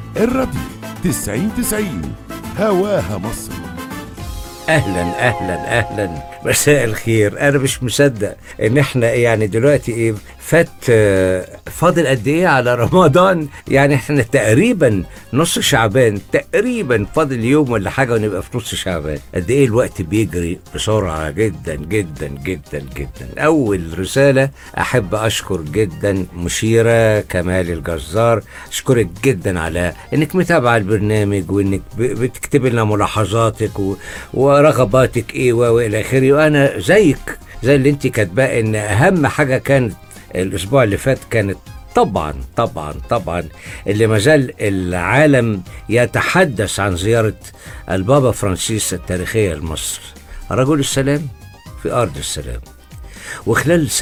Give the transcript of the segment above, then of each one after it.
الراديو 90 90 هواها مصر اهلا اهلا اهلا مساء الخير انا مش مصدق ان احنا يعني دلوقتي ايه فات آه، فاضل قد ايه على رمضان يعني احنا تقريبا نص شعبان تقريبا فاضل يوم ولا حاجه ونبقى في نص شعبان قد ايه الوقت بيجري بسرعه جدا جدا جدا جدا اول رساله احب اشكر جدا مشيره كمال الجزار اشكرك جدا على انك متابعه البرنامج وانك ب- بتكتب لنا ملاحظاتك و... ورغباتك ايه و- والى اخره وانا زيك زي اللي انت كاتباه ان اهم حاجه كانت الاسبوع اللي فات كانت طبعا طبعا طبعا اللي ما زال العالم يتحدث عن زياره البابا فرانسيس التاريخيه لمصر رجل السلام في ارض السلام وخلال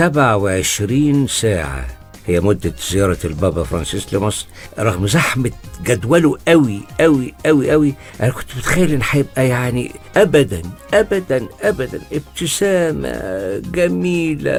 27 ساعة هي مدة زيارة البابا فرانسيس لمصر رغم زحمة جدوله قوي قوي قوي قوي أنا كنت متخيل إن هيبقى يعني أبدا أبدا أبدا ابتسامة جميلة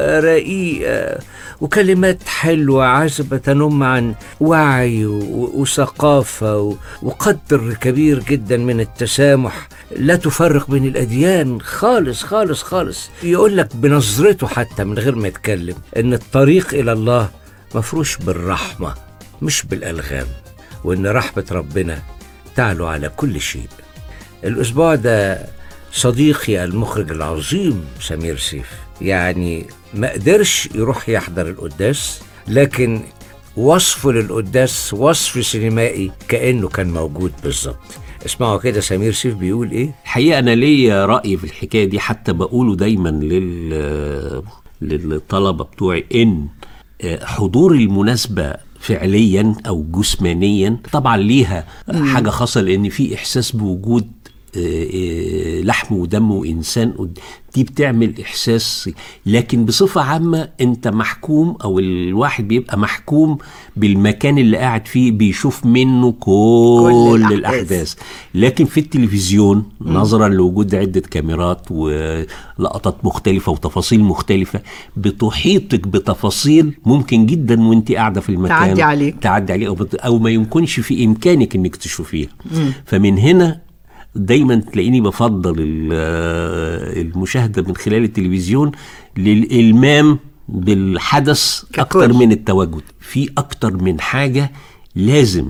رقيقة وكلمات حلوة عذبة تنم عن وعي و- وثقافة و- وقدر كبير جدا من التسامح لا تفرق بين الأديان خالص خالص خالص يقول لك بنظرته حتى من غير ما يتكلم إن الطريق إلى الله مفروش بالرحمة مش بالألغام وإن رحمة ربنا تعلو على كل شيء الأسبوع ده صديقي المخرج العظيم سمير سيف يعني ما قدرش يروح يحضر القداس لكن وصفه للقداس وصف سينمائي كأنه كان موجود بالظبط اسمعوا كده سمير سيف بيقول ايه الحقيقه انا ليا راي في الحكايه دي حتى بقوله دايما لل للطلبه بتوعي ان حضور المناسبه فعليا او جسمانيا طبعا ليها حاجه خاصه لان في احساس بوجود آه، آه، لحم ودم وانسان قد- دي بتعمل احساس لكن بصفه عامه انت محكوم او الواحد بيبقى محكوم بالمكان اللي قاعد فيه بيشوف منه كل, كل كل الأحداث. الاحداث لكن في التلفزيون نظرا لوجود عده كاميرات ولقطات مختلفه وتفاصيل مختلفه بتحيطك بتفاصيل ممكن جدا وانت قاعده في المكان تعدي عليك. تعدي عليه او, بت... أو ما يمكنش في امكانك انك تشوفيها فمن هنا دايما تلاقيني بفضل ال- آه، المشاهده من خلال التلفزيون للالمام بالحدث ككل. اكتر من التواجد في اكتر من حاجه لازم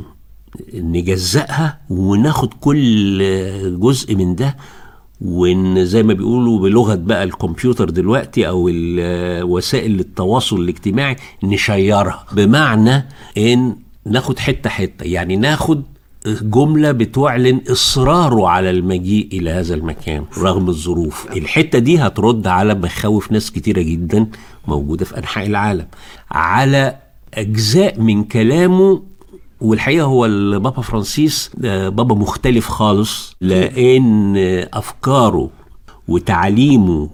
نجزأها وناخد كل جزء من ده وان زي ما بيقولوا بلغه بقى الكمبيوتر دلوقتي او ال- وسائل التواصل الاجتماعي نشيرها بمعنى ان ناخد حته حته يعني ناخد جملة بتعلن إصراره على المجيء إلى هذا المكان رغم الظروف الحتة دي هترد على مخاوف ناس كتيرة جدا موجودة في أنحاء العالم على أجزاء من كلامه والحقيقه هو البابا فرانسيس آه، بابا مختلف خالص لان آه، افكاره وتعليمه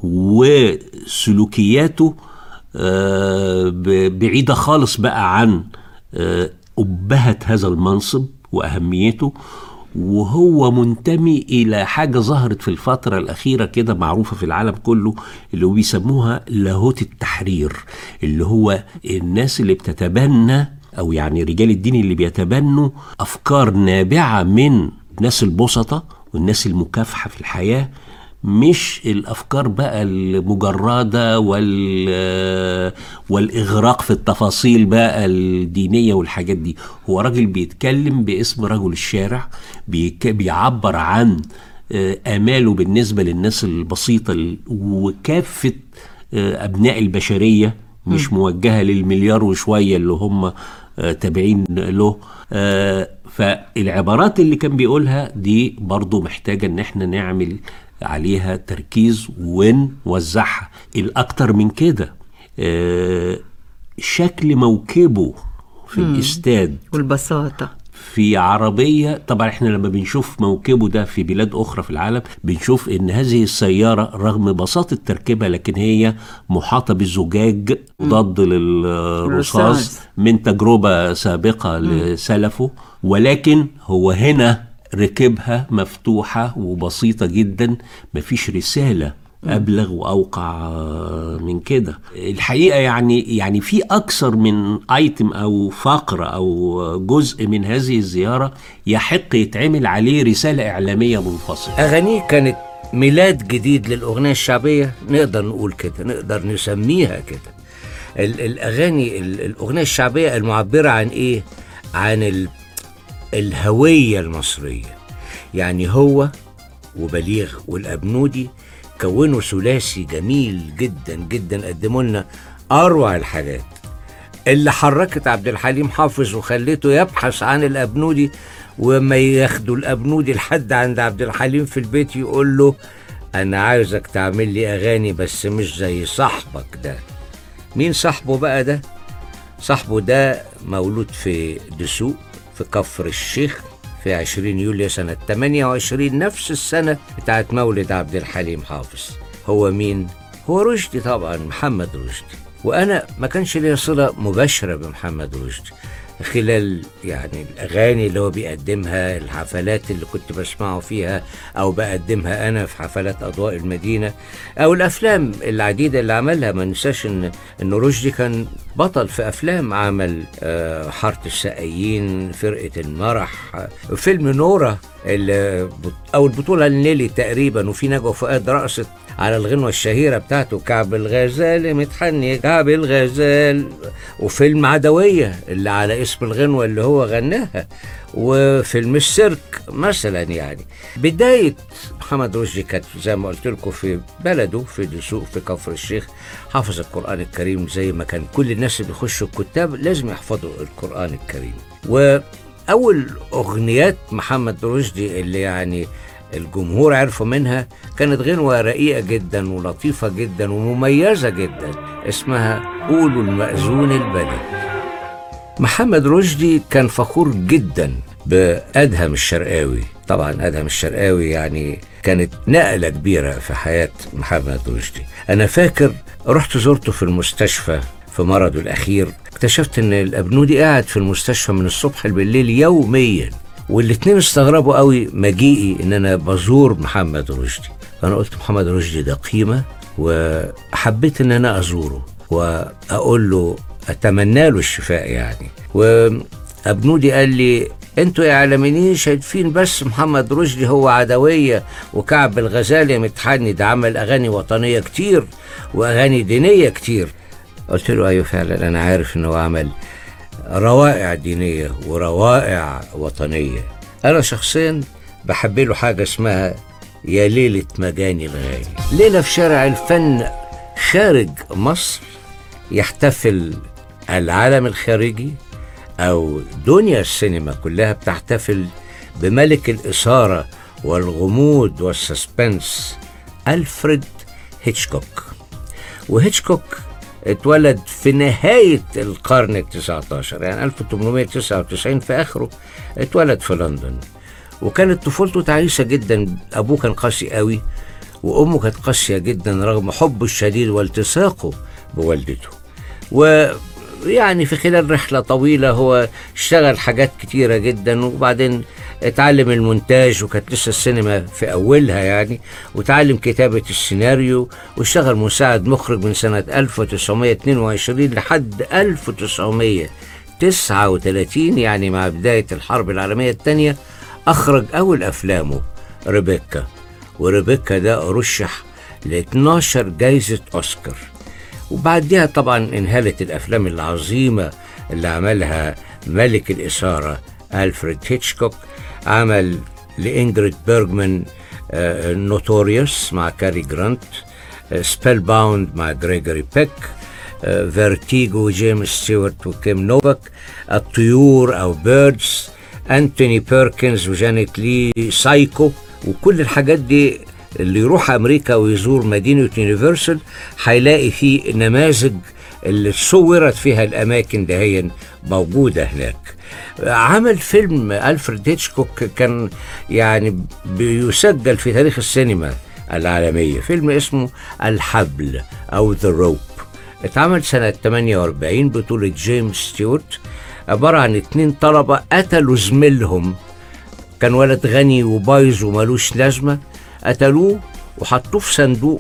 وسلوكياته آه، ب- بعيده خالص بقى عن آه، ابهه هذا المنصب واهميته وهو منتمي الى حاجه ظهرت في الفتره الاخيره كده معروفه في العالم كله اللي هو بيسموها لاهوت التحرير اللي هو الناس اللي بتتبنى او يعني رجال الدين اللي بيتبنوا افكار نابعه من الناس البسطه والناس المكافحه في الحياه مش الافكار بقى المجرده وال والاغراق في التفاصيل بقى الدينيه والحاجات دي هو راجل بيتكلم باسم رجل الشارع بيك- بيعبر عن آه، اماله بالنسبه للناس البسيطه ال- وكافه آه، ابناء البشريه مش موجهه للمليار وشويه اللي هم آه، تابعين له آه، فالعبارات اللي كان بيقولها دي برضو محتاجه ان احنا نعمل عليها تركيز ونوزعها الاكتر من كده آه، شكل موكبه في الاستاد والبساطة في عربية طبعا احنا لما بنشوف موكبه ده في بلاد أخرى في العالم بنشوف إن هذه السيارة رغم بساطة تركيبها لكن هي محاطة بزجاج ضد للرصاص الرصاص. من تجربة سابقة لسلفه ولكن هو هنا ركبها مفتوحة وبسيطة جدا مفيش رسالة ابلغ واوقع آه، من كده الحقيقه يعني يعني في اكثر من ايتم او فقره او جزء من هذه الزياره يحق يتعمل عليه رساله اعلاميه منفصله أغانيه كانت ميلاد جديد للأغنية الشعبية نقدر نقول كده نقدر نسميها كده ال- الأغاني ال- الأغنية الشعبية المعبرة عن إيه؟ عن ال- الهوية المصرية يعني هو وبليغ والأبنودي كونوا ثلاثي جميل جدا جدا قدموا لنا أروع الحاجات اللي حركت عبد الحليم حافظ وخليته يبحث عن الأبنودي وما ياخدوا الأبنودي لحد عند عبد الحليم في البيت يقول له أنا عايزك تعمل لي أغاني بس مش زي صاحبك ده مين صاحبه بقى ده؟ صاحبه ده مولود في دسوق في كفر الشيخ في 20 يوليو سنة 28 نفس السنة بتاعت مولد عبد الحليم حافظ هو مين؟ هو رشدي طبعا محمد رشدي وأنا ما كانش ليا صلة مباشرة بمحمد رشدي خلال يعني الأغاني اللي هو بيقدمها الحفلات اللي كنت بسمعه فيها أو بقدمها أنا في حفلات أضواء المدينة أو الأفلام العديدة اللي عملها ما ننساش إن إن رشدي كان بطل في أفلام عمل آه، حارة السقايين فرقة المرح آه، فيلم نورة اللي بط- أو البطولة لنيلي تقريبا وفي نجوى فؤاد رقصت على الغنوة الشهيرة بتاعته كعب الغزال متحني كعب الغزال وفيلم عدوية اللي على اسم الغنوة اللي هو غناها وفيلم السيرك مثلا يعني بداية محمد رشدي كانت زي ما قلت لكم في بلده في دسوق في كفر الشيخ حافظ القرآن الكريم زي ما كان كل الناس اللي بيخشوا الكتاب لازم يحفظوا القرآن الكريم وأول أغنيات محمد رشدي اللي يعني الجمهور عرفوا منها كانت غنوة رقيقة جدا ولطيفة جدا ومميزة جدا اسمها قولوا المأذون البلد محمد رشدي كان فخور جدا بأدهم الشرقاوي طبعا أدهم الشرقاوي يعني كانت نقلة كبيرة في حياة محمد رشدي أنا فاكر رحت زرته في المستشفى في مرضه الأخير اكتشفت إن الأبنودي قاعد في المستشفى من الصبح بالليل يوميا والاتنين استغربوا قوي مجيئي ان انا بزور محمد رشدي فانا قلت محمد رشدي ده قيمه وحبيت ان انا ازوره واقول له اتمنى له الشفاء يعني وابنودي قال لي انتوا يا علمانيين شايفين بس محمد رشدي هو عدويه وكعب الغزالي متحني ده عمل اغاني وطنيه كتير واغاني دينيه كتير قلت له ايوه فعلا انا عارف انه عمل روائع دينية وروائع وطنية أنا شخصيا بحب له حاجة اسمها يا ليلة مجاني الغالي ليلة في شارع الفن خارج مصر يحتفل العالم الخارجي أو دنيا السينما كلها بتحتفل بملك الإثارة والغموض والسسبنس ألفريد هيتشكوك وهيتشكوك اتولد في نهاية القرن التسعة عشر يعني 1899 في آخره اتولد في لندن وكانت طفولته تعيسة جدا أبوه كان قاسي قوي وأمه كانت قاسية جدا رغم حبه الشديد والتصاقه بوالدته ويعني في خلال رحلة طويلة هو اشتغل حاجات كتيرة جدا وبعدين اتعلم المونتاج وكانت لسه السينما في أولها يعني وتعلم كتابة السيناريو واشتغل مساعد مخرج من سنة 1922 لحد 1939 يعني مع بداية الحرب العالمية الثانية أخرج أول أفلامه ريبيكا وريبيكا ده رشح ل 12 جايزة أوسكار وبعدها طبعا انهالت الافلام العظيمه اللي عملها ملك الاثاره الفريد هيتشكوك عمل لإنجريد بيرجمان نوتوريوس مع كاري جرانت سبيل باوند مع جريجوري بيك فيرتيجو جيمس ستيوارت وكيم نوبك الطيور او بيردز انتوني بيركنز وجانيت لي سايكو وكل الحاجات دي اللي يروح امريكا ويزور مدينه يونيفرسال هيلاقي فيه نماذج اللي صورت فيها الاماكن دهيا موجوده هناك عمل فيلم الفريد هيتشكوك كان يعني بيسجل في تاريخ السينما العالميه فيلم اسمه الحبل او ذا روب اتعمل سنه 48 بطوله جيمس ستيوارت عباره عن اتنين طلبه قتلوا زميلهم كان ولد غني وبايظ وملوش لازمه قتلوه وحطوه في صندوق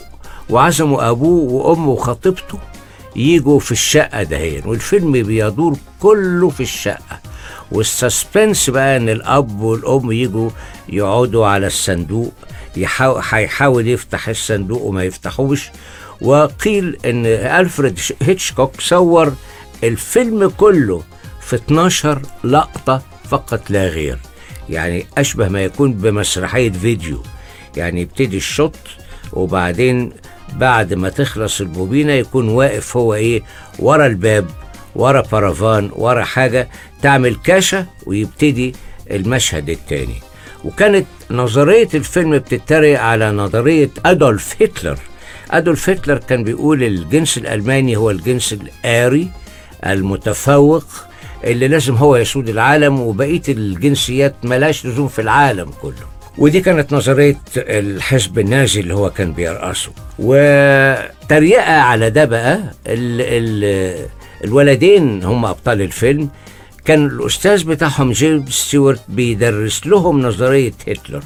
وعزموا ابوه وامه وخطيبته يجوا في الشقه دهين والفيلم بيدور كله في الشقه والسسبنس بقى ان الاب والام يجوا يقعدوا على الصندوق يحاول هيحاول يفتح الصندوق وما يفتحوش وقيل ان الفريد هيتشكوك صور الفيلم كله في 12 لقطه فقط لا غير يعني اشبه ما يكون بمسرحيه فيديو يعني يبتدي الشوط وبعدين بعد ما تخلص البوبينه يكون واقف هو ايه ورا الباب ورا بارافان ورا حاجه تعمل كاشه ويبتدي المشهد التاني وكانت نظريه الفيلم بتتريق على نظريه ادولف هتلر ادولف هتلر كان بيقول الجنس الالماني هو الجنس الآري المتفوق اللي لازم هو يسود العالم وبقيه الجنسيات ملاش لزوم في العالم كله ودي كانت نظريه الحزب النازي اللي هو كان بيرأسه وتريقه على ده بقى ال ال الولدين هم ابطال الفيلم كان الاستاذ بتاعهم جيمس ستيوارت بيدرس لهم نظريه هتلر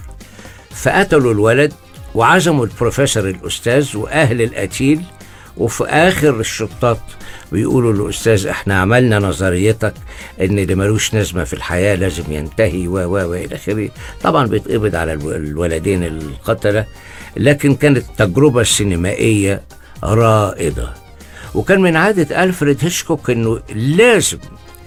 فقتلوا الولد وعزموا البروفيسور الاستاذ واهل القتيل وفي اخر الشطات بيقولوا للاستاذ احنا عملنا نظريتك ان اللي ملوش نزمه في الحياه لازم ينتهي و و والى اخره طبعا بيتقبض على الو- الولدين القتله لكن كانت تجربه سينمائيه رائده وكان من عاده الفريد هيتشكوك انه لازم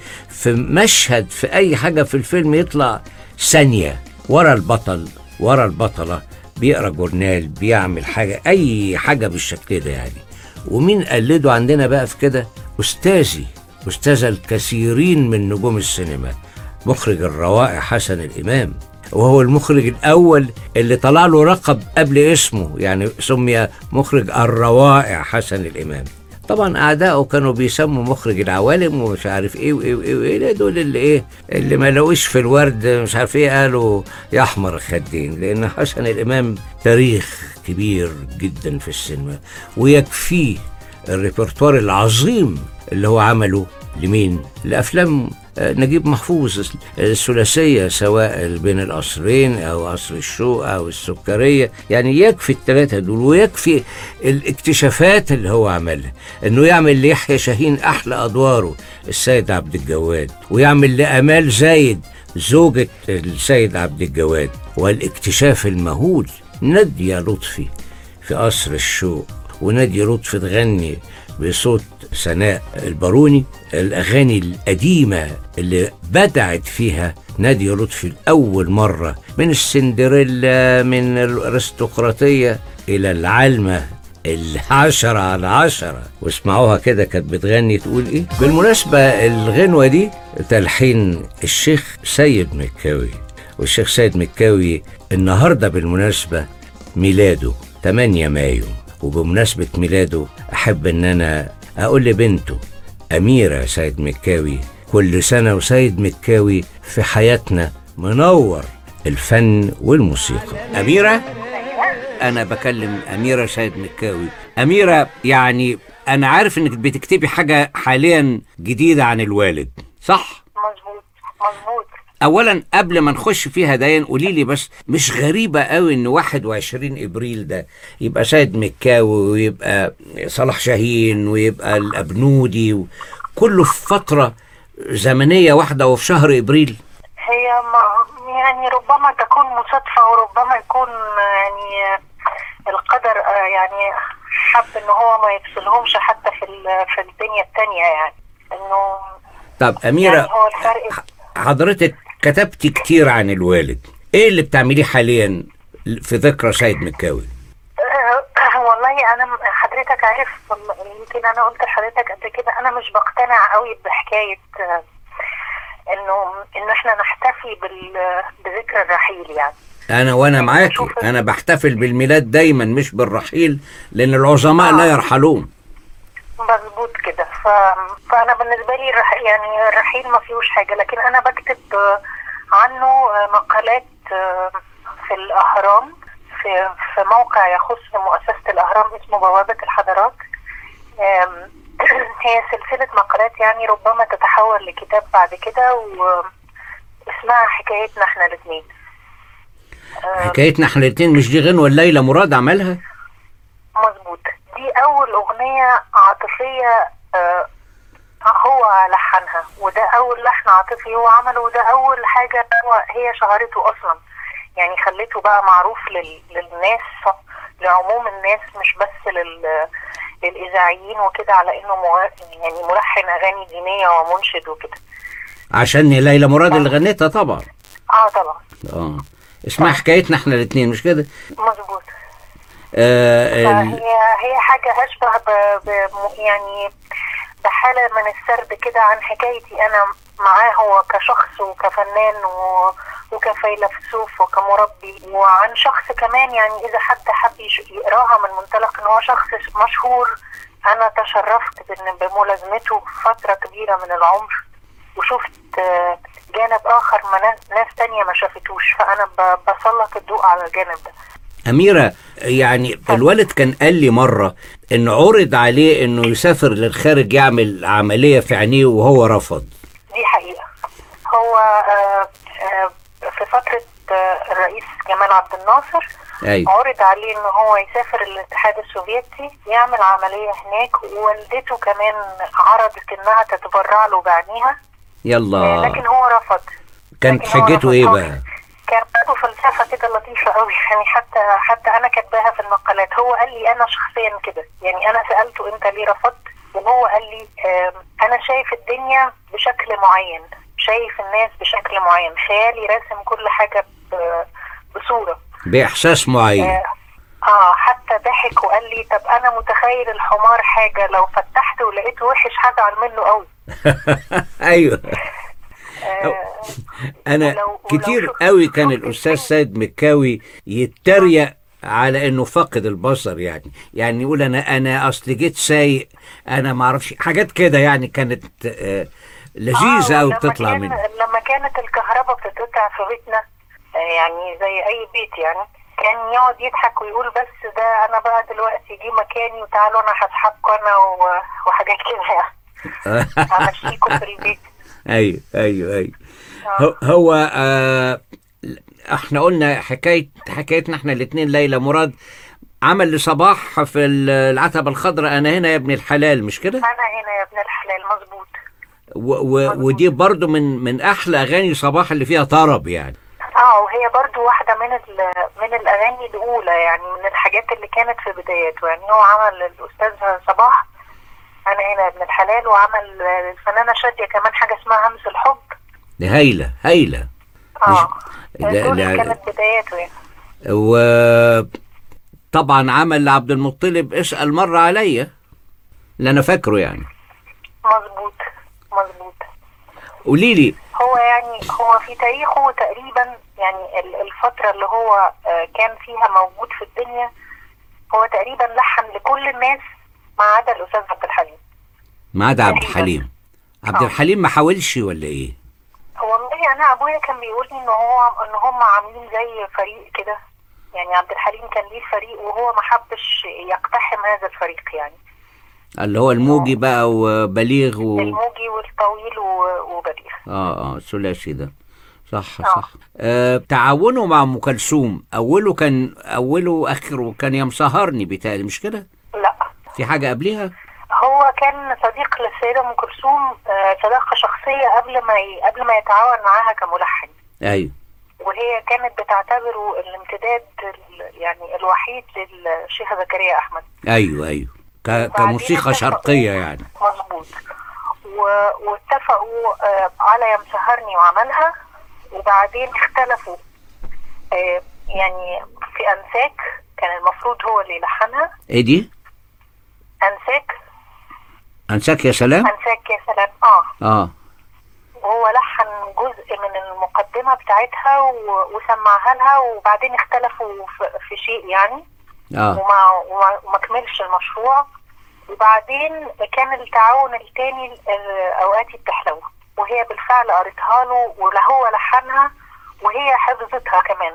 في مشهد في اي حاجه في الفيلم يطلع ثانيه ورا البطل ورا البطله بيقرا جورنال بيعمل حاجه اي حاجه بالشكل ده يعني ومين قلده عندنا بقى في كده استاذي استاذ الكثيرين من نجوم السينما مخرج الروائع حسن الامام وهو المخرج الاول اللي طلع له لقب قبل اسمه يعني سمي مخرج الروائع حسن الامام طبعا اعدائه كانوا بيسموا مخرج العوالم ومش عارف ايه وايه وايه وايه لا دول اللي ايه اللي ما لقوش في الورد مش عارف ايه قالوا يا احمر الخدين لان حسن الامام تاريخ كبير جدا في السينما ويكفيه الريperتوار العظيم اللي هو عمله لمين؟ لأفلام آه، نجيب محفوظ الثلاثية سواء بين القصرين أو قصر الشوق أو السكرية يعني يكفي الثلاثة دول ويكفي الاكتشافات اللي هو عملها إنه يعمل ليحيى شاهين أحلى أدواره السيد عبد الجواد ويعمل لأمال زايد زوجة السيد عبد الجواد والاكتشاف المهول نادية لطفي في قصر الشوق ونادية لطفي تغني بصوت سناء الباروني الأغاني القديمة اللي بدعت فيها نادية لطفي لأول مرة من السندريلا من الأرستقراطية إلى العلمة العشرة على عشرة واسمعوها كده كانت بتغني تقول ايه بالمناسبة الغنوة دي تلحين الشيخ سيد مكاوي والشيخ سيد مكاوي النهاردة بالمناسبة ميلاده 8 مايو وبمناسبة ميلاده أحب إن أنا أقول لبنته أميرة سيد مكاوي كل سنة وسيد مكاوي في حياتنا منور الفن والموسيقى أميرة أنا بكلم أميرة سيد مكاوي أميرة يعني أنا عارف إنك بتكتبي حاجة حاليا جديدة عن الوالد صح؟ مظبوط مظبوط اولا قبل ما نخش فيها داين قولي لي بس مش غريبه قوي ان 21 ابريل ده يبقى سيد مكاوي ويبقى صلاح شاهين ويبقى الابنودي كله في فتره زمنيه واحده وفي شهر ابريل هي ما يعني ربما تكون مصادفة وربما يكون يعني القدر آه، يعني حب ان هو ما يفصلهمش حتى في ال- في الدنيا التانية يعني انه طب اميره يعني هو الفرق حضرتك كتبتي كتير عن الوالد ايه اللي بتعمليه حاليا في ذكرى سيد مكاوي آه، والله انا م- حضرتك عارف يمكن انا قلت لحضرتك قبل كده انا مش بقتنع قوي بحكايه آه، انه انه احنا نحتفي بال- بذكرى الرحيل يعني انا وانا معاكي شوف- انا بحتفل بالميلاد دايما مش بالرحيل لان العظماء لا يرحلون مظبوط كده ف... فانا بالنسبه لي الرح... يعني الرحيل ما فيهوش حاجه لكن انا بكتب آه، عنه آه، مقالات آه، في الاهرام في في موقع يخص مؤسسه الاهرام اسمه بوابه الحضارات آم، هي سلسله مقالات يعني ربما تتحول لكتاب بعد كده واسمها حكايتنا احنا الاثنين حكايتنا احنا الاتنين مش دي غنوه ليلى مراد عملها مظبوط دي اول اغنيه عاطفيه آه، هو لحنها وده اول لحن عاطفي هو عمله وده اول حاجه هو هي شهرته اصلا يعني خليته بقى معروف لل... للناس لعموم الناس مش بس لل... للاذاعيين وكده على انه مغ... يعني ملحن اغاني دينيه ومنشد وكده عشان ليلى مراد اللي غنتها طبعا اه طبعا اه اسمها حكايتنا احنا الاثنين مش كده مظبوط آه ال- فهي هي حاجة أشبه ب... ب... م- يعني بحالة من السرد كده عن حكايتي أنا معاه هو كشخص وكفنان و... وكفيلسوف وكمربي وعن شخص كمان يعني إذا حد حب يش- يقراها من منطلق إن هو شخص مشهور أنا تشرفت بإن بملازمته فترة كبيرة من العمر وشفت آه، جانب آخر ما ناس, ناس تانية ما شافتوش فأنا ب... بسلط الضوء على الجانب ده أميرة يعني الولد كان قال لي مرة إنه عرض عليه إنه يسافر للخارج يعمل عملية في عينيه وهو رفض دي حقيقة هو آه، آه، في فترة آه، الرئيس جمال عبد الناصر أيوة عرض عليه ان هو يسافر الاتحاد السوفيتي يعمل عملية هناك ووالدته كمان عرضت انها تتبرع له بعينيها آه، يلا لكن هو رفض كانت لكن هو حجته رفض. إيه هو بقى؟ كان عنده فلسفة كده لطيفة قوي يعني حتى حتى انا كاتباها في المقالات هو قال لي انا شخصيا كده يعني انا سألته انت ليه رفضت وهو قال لي آم، انا شايف الدنيا بشكل معين شايف الناس بشكل معين خيالي راسم كل حاجة ب- بصورة بإحساس معين اه آه، حتى ضحك وقال لي طب انا متخيل الحمار حاجة لو فتحته ولقيته وحش هزعل منه قوي أيوة آه أنا ولو- ولو كتير شفت- قوي كان شفت الأستاذ الفيلم- سيد مكاوي يتريق على انه فقد البصر يعني يعني يقول انا انا اصل جيت سايق انا ما اعرفش حاجات كده يعني كانت آه، لذيذه آه، قوي ولما بتطلع كان منه لما كانت الكهرباء بتتقطع في بيتنا آه، يعني زي اي بيت يعني كان يقعد يضحك ويقول بس ده انا بقى دلوقتي جه مكاني وتعالوا انا هسحبكم انا و- وحاجات كده يعني همشيكم في البيت ايوه ايوه ايوه آه. هو, هو آه احنا قلنا حكايه حكايتنا احنا الاثنين ليلى مراد عمل لصباح في ال- العتبه الخضراء انا هنا يا ابن الحلال مش كده انا هنا يا ابن الحلال مظبوط و و ودي برضو من من احلى اغاني صباح اللي فيها طرب يعني اه وهي برضو واحدة من ال- من الأغاني الأولى يعني من الحاجات اللي كانت في بداياته يعني هو عمل الأستاذ صباح أنا هنا يا ابن الحلال وعمل الفنانة شادية كمان حاجة اسمها همس الحب دي هايله هايله اه لا- دول لا- كانت بداياته يعني وطبعا عمل لعبد المطلب اسال مره عليا اللي انا فاكره يعني مظبوط مظبوط قولي لي هو يعني هو في تاريخه تقريبا يعني ال- الفترة اللي هو آه، كان فيها موجود في الدنيا هو تقريبا لحن لكل الناس ما عدا الأستاذ عبد الحليم ما عدا عبد تقريباً. الحليم عبد آه. الحليم ما حاولش ولا ايه والله انا ابويا كان بيقول لي ان هو ان هم عاملين زي فريق كده يعني عبد الحليم كان ليه فريق وهو ما حبش يقتحم هذا الفريق يعني اللي هو الموجي بقى وبليغ و... الموجي والطويل و- وبليغ اه اه الثلاثي ده صح آه. صح آه تعاونه مع ام كلثوم اوله كان اوله واخره كان يا مسهرني بيتهيألي مش كده لا في حاجه قبلها هو كان صديق للسيده ام كلثوم آه، صداقه شخصيه قبل ما ي... قبل ما يتعاون معاها كملحن ايوه وهي كانت بتعتبره الامتداد ال- يعني الوحيد للشيخ زكريا احمد ايوه ايوه ك... وبعدين كموسيقى اتفقوا- شرقيه يعني مظبوط و... واتفقوا آه، على يا مسهرني وعملها وبعدين اختلفوا آه، يعني في انساك كان المفروض هو اللي يلحنها ايه دي انساك انساك يا سلام انساك يا سلام اه اه وهو لحن جزء من المقدمة بتاعتها و... وسمعها لها وبعدين اختلفوا في, في شيء يعني اه وما وما- وما كملش المشروع وبعدين كان التعاون التاني آه، اوقاتي بتحلو وهي بالفعل قريتها له وهو لحنها وهي حفظتها كمان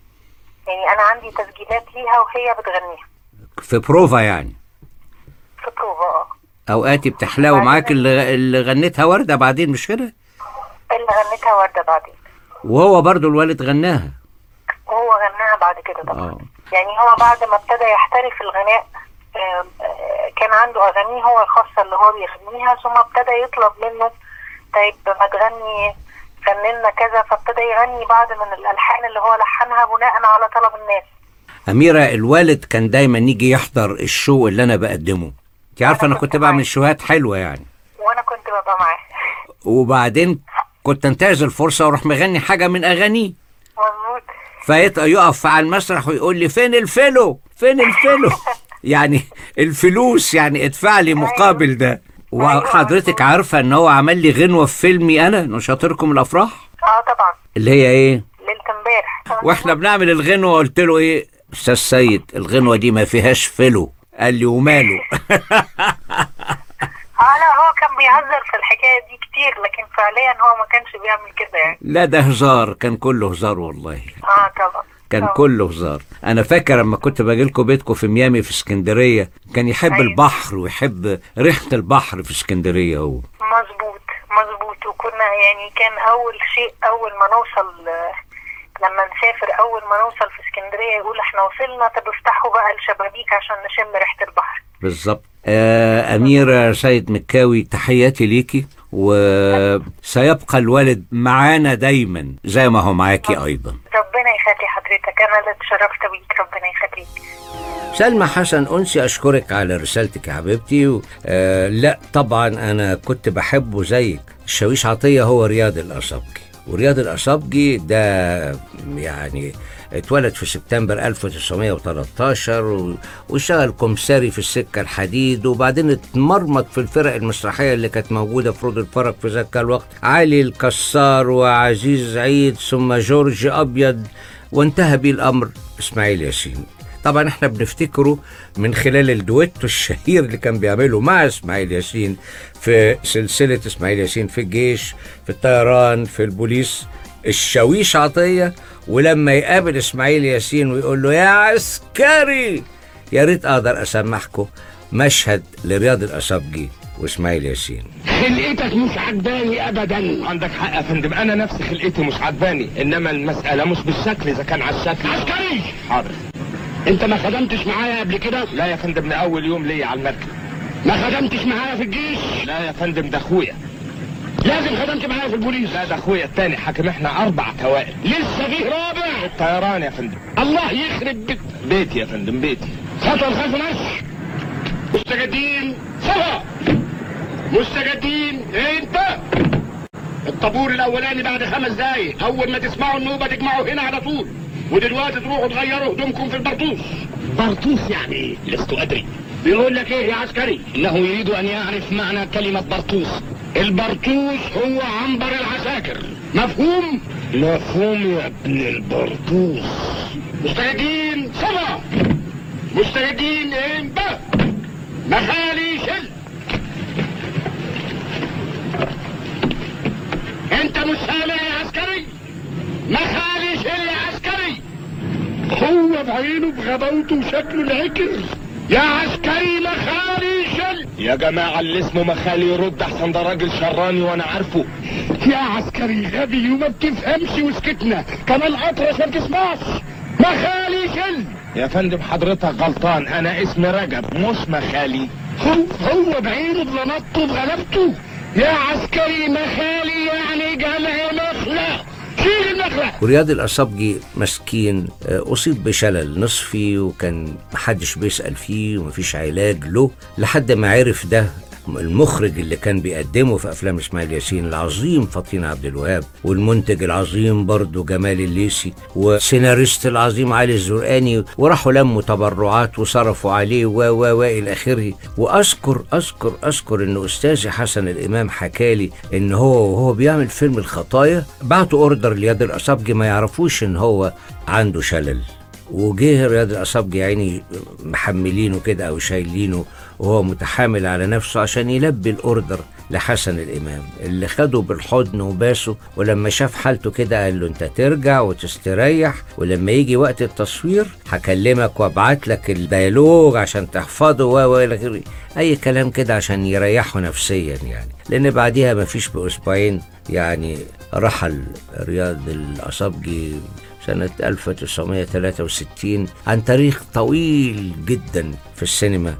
يعني انا عندي تسجيلات ليها وهي بتغنيها في بروفا يعني في بروفا اه اوقاتي بتحلاوي معاك اللي, اللي غنتها ورده بعدين مش كده اللي غنتها وردة بعدين وهو برضو الوالد غناها وهو غناها بعد كده طبعا اه يعني هو بعد ما ابتدى يحترف الغناء آه، آه، كان عنده اغانيه هو الخاصه اللي هو بيغنيها ثم ابتدى يطلب منه طيب ما تغني فننا كذا فابتدى يغني بعض من الالحان اللي هو لحنها بناء على طلب الناس أميرة الوالد كان دايما يجي يحضر الشو اللي أنا بقدمه أنت عارفة أنا كنت بعمل شوهات حلوة يعني وانا كنت ببقى معاه وبعدين كنت انتهز الفرصة واروح مغني حاجة من أغانيه مظبوط فيقف على المسرح ويقول لي فين الفلو فين الفلو يعني الفلوس يعني ادفع لي مقابل ده وحضرتك عارفة ان هو عمل لي غنوة في فيلمي انا نشاطركم الافراح اه طبعا اللي هي ايه ليله امبارح واحنا بنعمل الغنوة قلت له ايه استاذ سيد الغنوة دي ما فيهاش فلو قال لي وماله اه لا هو كان بيهزر في الحكايه دي كتير لكن فعليا هو ما كانش بيعمل كده يعني لا ده هزار كان كله هزار والله اه طبعا كان طبعاً. كله هزار انا فاكر لما كنت باجي لكم بيتكم في ميامي في اسكندريه كان يحب أيوة. البحر ويحب ريحه البحر في اسكندريه هو مظبوط مظبوط وكنا يعني كان اول شيء اول ما نوصل آه، لما نسافر اول ما نوصل في اسكندريه يقول احنا وصلنا طب افتحوا بقى الشبابيك عشان نشم ريحه البحر بالظبط آه أميرة سيد مكاوي تحياتي ليكي وسيبقى الوالد معانا دايما زي ما هو معاكي أيضا ربنا يخلي حضرتك انا اللي اتشرفت بيك ربنا يخليك سلمى حسن أنسي أشكرك على رسالتك يا حبيبتي و... آه لا طبعا أنا كنت بحبه زيك الشاويش عطية هو رياض الأصابجي ورياض الأصابجي ده يعني اتولد في سبتمبر 1913 و- واشتغل كمساري في السكة الحديد وبعدين اتمرمط في الفرق المسرحية اللي كانت موجودة في رود الفرج في ذاك الوقت علي الكسار وعزيز عيد ثم جورج أبيض وانتهى بيه الأمر إسماعيل ياسين طبعا احنا بنفتكره من خلال الدويتو الشهير اللي كان بيعمله مع اسماعيل ياسين في سلسلة اسماعيل ياسين في الجيش في الطيران في البوليس الشاويش عطية ولما يقابل اسماعيل ياسين ويقول له يا عسكري يا ريت اقدر اسمحكم مشهد لرياض الأصابجي واسماعيل ياسين خلقتك مش عجباني ابدا عندك حق يا فندم انا نفسي خلقتي مش عجباني انما المساله مش بالشكل اذا كان على الشكل عسكري حاضر انت ما خدمتش معايا قبل كده لا يا فندم من اول يوم ليا على المركب ما خدمتش معايا في الجيش لا يا فندم ده اخويا لازم خدمت معايا في البوليس لا ده اخويا التاني حاكم احنا اربع توائم لسه فيه رابع طيران يا فندم الله يخرب بيت بيتي يا فندم بيتي خطوة الخلف مشي مستجدين صفا مستجدين إيه انت الطابور الاولاني بعد خمس دقايق اول ما تسمعوا النوبه تجمعوا هنا على طول ودلوقتي تروحوا تغيروا هدومكم في البرطوس برطوس يعني ايه لست ادري بيقول لك ايه يا عسكري انه يريد ان يعرف معنى كلمه برطوس البرطوس هو عنبر العساكر مفهوم مفهوم يا ابن البرطوس مستعدين صفا مستعدين امتى مخالي شل انت مش سامع يا عسكري مخالي شل يا عسكري هو بعينه بغباوته وشكله العكر يا عسكري مخالي شل يا جماعه اللي اسمه مخالي يرد احسن ده راجل شراني وانا عارفه يا عسكري غبي وما بتفهمش وسكتنا كمان اطرش ما بتسمعش مخالي شل يا فندم حضرتك غلطان انا اسمي رجب مش مخالي هو هو بعينه بلمطه بغلبته يا عسكري مخالي يعني جمع مخلة شيل المخلة ورياض الأصابجي مسكين آه، أصيب بشلل نصفي وكان محدش بيسأل فيه ومفيش علاج له لحد ما عرف ده المخرج اللي كان بيقدمه في افلام اسماعيل ياسين العظيم فطين عبد الوهاب والمنتج العظيم برضه جمال الليسي والسيناريست العظيم علي الزرقاني وراحوا لموا تبرعات وصرفوا عليه و و و الى اخره واذكر اذكر اذكر ان استاذي حسن الامام حكالي ان هو وهو بيعمل فيلم الخطايا بعتوا اوردر لياد الاصابجي ما يعرفوش ان هو عنده شلل وجه رياض الأصابجي يعني محملينه كده أو شايلينه وهو متحامل على نفسه عشان يلبي الأوردر لحسن الإمام اللي خده بالحضن وباسه ولما شاف حالته كده قال له أنت ترجع وتستريح ولما يجي وقت التصوير هكلمك وابعت لك الديالوج عشان تحفظه و و إلى آخره. أي كلام كده عشان يريحه نفسيا يعني لأن بعديها مفيش بأسبوعين يعني رحل رياض الأصابجي سنة 1963 عن تاريخ طويل جدا في السينما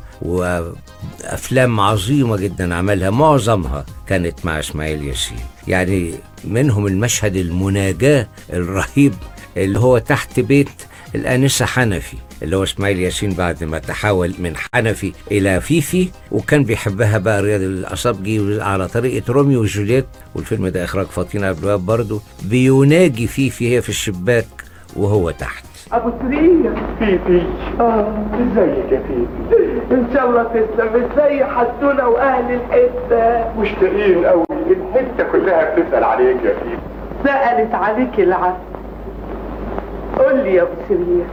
وأفلام عظيمة جدا عملها معظمها كانت مع إسماعيل ياسين يعني منهم المشهد المناجاة الرهيب اللي هو تحت بيت الآنسة حنفي اللي هو اسماعيل ياسين بعد ما تحول من حنفي إلى فيفي وكان بيحبها بقى رياض الأصابجي على طريقة روميو وجولييت والفيلم ده إخراج فاطين عبد الوهاب برضه بيناجي فيفي هي في الشباك وهو تحت ابو سرية فيفي اه ازيك يا فيفي ان شاء الله تسلم ازاي حسونا واهل الحته مشتاقين قوي الحته كلها بتسال عليك يا فيفي سالت عليك العسل قول لي يا ابو سرية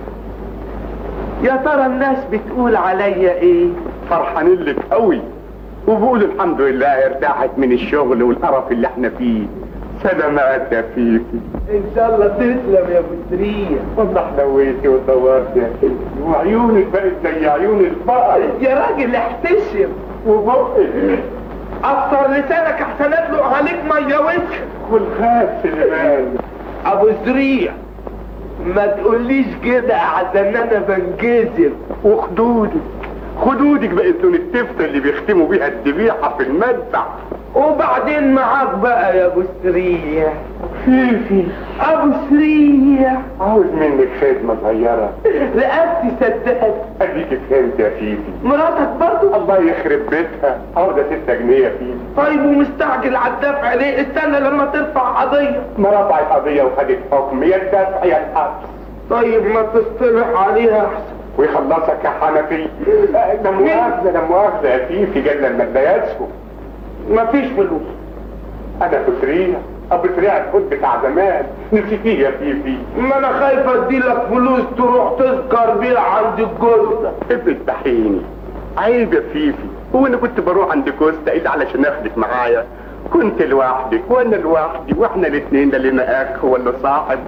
يا ترى الناس بتقول عليا ايه فرحانين لك قوي وبقول الحمد لله ارتاحت من الشغل والقرف اللي احنا فيه سلامات يا فيفي ان شاء الله تسلم يا ابو سرية والله حلويتي ودورت يا فيفي وعيونك بقت زي عيون البقر يا راجل احتشم وبقك اكتر لسانك احسن ادلق عليك ميه وجه والخاف سليمان ابو سرية ما تقوليش كده عشان انا بنجذب وخدودك خدودك بقت لون التفتة اللي بيختموا بيها الذبيحة في المذبح وبعدين معاك بقى يا ابو سرية فيفي ابو سرية عاوز منك خدمة صغيرة رقبتي صدقت اديك فهمت يا فيفي مراتك برضو الله يخرب بيتها عاوزة ستة جنيه يا فيفي طيب ومستعجل على الدفع ليه استنى لما ترفع قضية ما رفعت قضية وخدت حكم يا الدفع يا الحبس طيب ما تصطلح عليها احسن ويخلصك يا حنفي آه، لا مؤاخذة لا مؤاخذة يا فيفي جل لما تضايقكم مفيش فلوس انا فكرية ابو سريع الخد بتاع زمان نسيتيه يا فيفي ما انا خايف اديلك فلوس تروح تذكر بيها عند الجثة بتضحيني عيب يا فيفي هو انا كنت بروح عند كوستا الا علشان اخدك معايا كنت لوحدك وانا لوحدي واحنا الاثنين لا لنا اخ ولا صاحب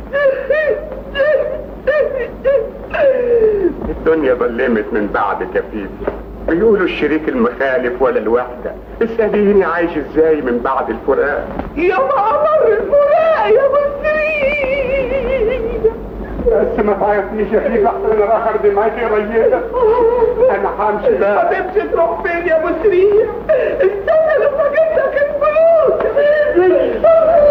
الدنيا ظلمت من بعدك يا فيفي بيقولوا الشريك المخالف ولا الوحدة اسأليني عايش ازاي من بعد الفراق يا مقمر الفراق يا ابو سرية بس ما تعيطنيش يا فيفي احسن انا راح اخد معاكي ريالة انا همشي بقى هتمشي تروح فين يا ابو سرية استنى لما اجيب لك الفلوس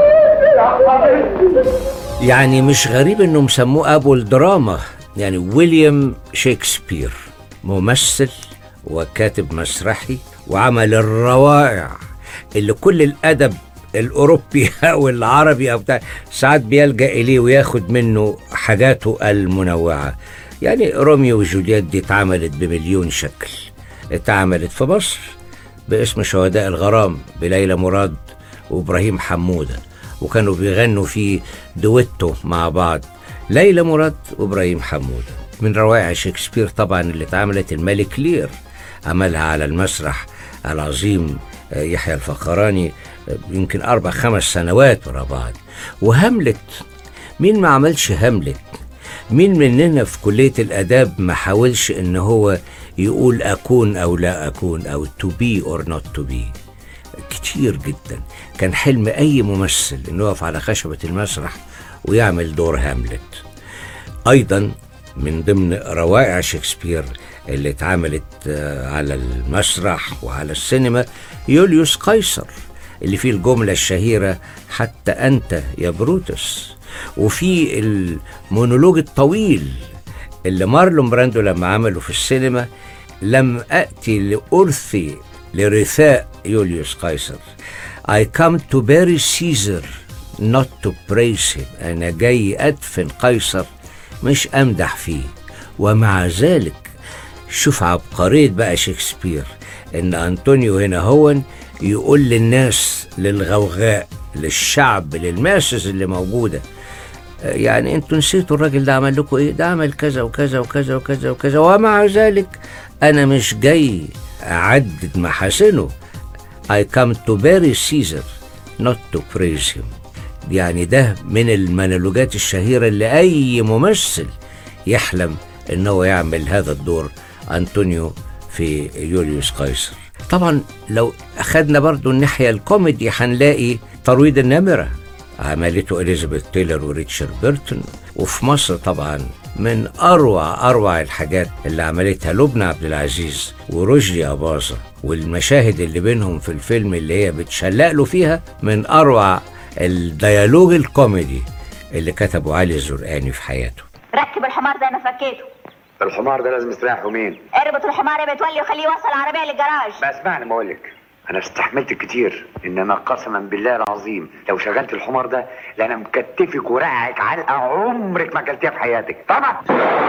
يا حبيبتي يعني مش غريب انه مسموه ابو الدراما يعني ويليام شكسبير ممثل وكاتب مسرحي وعمل الروائع اللي كل الادب الاوروبي او العربي او بتاع ساعات بيلجا اليه وياخد منه حاجاته المنوعه يعني روميو وجولييت دي اتعملت بمليون شكل اتعملت في مصر باسم شهداء الغرام بليلى مراد وابراهيم حموده وكانوا بيغنوا فيه دويتو مع بعض ليلى مراد وابراهيم حموده من روائع شكسبير طبعا اللي اتعملت الملك لير عملها على المسرح العظيم آه، يحيى الفخراني آه، يمكن اربع خمس سنوات ورا بعض وهاملت مين ما عملش هاملت مين مننا في كلية الآداب ما حاولش إن هو يقول أكون أو لا أكون أو to be or not to be كتير جدا كان حلم أي ممثل إنه يقف على خشبة المسرح ويعمل دور هاملت أيضا من ضمن روائع شكسبير اللي اتعملت آه، على المسرح وعلى السينما يوليوس قيصر اللي فيه الجملة الشهيرة حتى أنت يا بروتس وفي المونولوج الطويل اللي مارلون براندو لما عمله في السينما لم أأتي لأرثي لرثاء يوليوس قيصر I come to bury Caesar not to praise him أنا جاي أدفن قيصر مش أمدح فيه ومع ذلك شوف عبقرية بقى شكسبير إن أنطونيو هنا هون يقول للناس للغوغاء للشعب للماسس اللي موجودة آه، يعني انتوا نسيتوا الراجل ده عمل لكم ايه ده عمل كذا وكذا وكذا وكذا وكذا ومع ذلك انا مش جاي اعدد محاسنه I come to bury Caesar not to praise him يعني ده من المونولوجات الشهيرة اللي أي ممثل يحلم إن هو يعمل هذا الدور أنطونيو في يوليوس قيصر طبعا لو أخدنا برضو الناحية الكوميدي هنلاقي ترويض النمرة عملته إليزابيث تايلر وريتشارد بيرتون وفي مصر طبعا من اروع اروع الحاجات اللي عملتها لبنى عبد العزيز ورشدي اباظه والمشاهد اللي بينهم في الفيلم اللي هي بتشلق له فيها من اروع الديالوج الكوميدي اللي كتبه علي الزرقاني في حياته ركب الحمار زي ما فكيته الحمار ده لازم يستريح يومين اربط الحمار يا بتولي وخليه يوصل العربيه للجراج ما اسمعني ما اقولك انا استحملت كتير انما قسما بالله العظيم لو شغلت الحمار ده لانا مكتفك ورقعك علقه عمرك ما اكلتيها في حياتك طبعا